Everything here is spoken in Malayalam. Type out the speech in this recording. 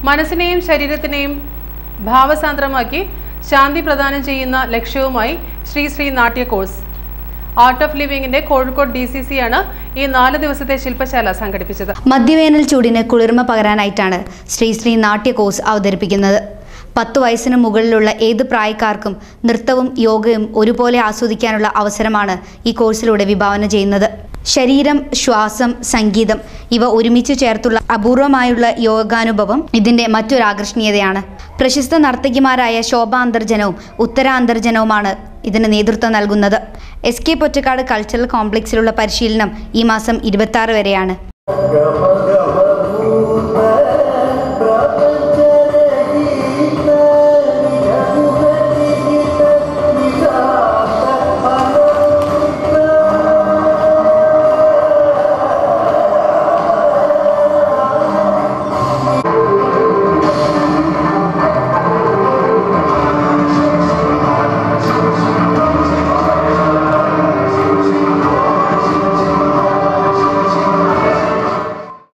മനസ്സിനെയും ശരീരത്തിനെയും ഭാവസാന്ദ്രമാക്കി ശാന്തി പ്രദാനം ചെയ്യുന്ന ലക്ഷ്യവുമായി Sri Sri Natya course art of ലിവിംഗിന്റെ കോഴിക്കോട് ഡി സി സി ആണ് ഈ നാല് ദിവസത്തെ ശില്പശാല സംഘടിപ്പിച്ചത് മധ്യവേനൽ ചൂടിന് കുളിർമ പകരാനായിട്ടാണ് ശ്രീ ശ്രീ നാട്യ കോഴ്സ് അവതരിപ്പിക്കുന്നത് പത്ത് വയസ്സിന് മുകളിലുള്ള ഏത് പ്രായക്കാർക്കും നൃത്തവും യോഗയും ഒരുപോലെ ആസ്വദിക്കാനുള്ള അവസരമാണ് ഈ കോഴ്സിലൂടെ വിഭാവന ചെയ്യുന്നത് ശരീരം ശ്വാസം സംഗീതം ഇവ ഒരുമിച്ച് ചേർത്തുള്ള അപൂർവമായുള്ള യോഗാനുഭവം ഇതിൻ്റെ മറ്റൊരു ആകർഷണീയതയാണ് പ്രശസ്ത നർത്തകിമാരായ ശോഭ അന്തർജനവും ഉത്തര അന്തർജനവുമാണ് ഇതിന് നേതൃത്വം നൽകുന്നത് എസ് കെ പൊറ്റക്കാട് കൾച്ചറൽ കോംപ്ലക്സിലുള്ള പരിശീലനം ഈ മാസം ഇരുപത്തി വരെയാണ് ഗമ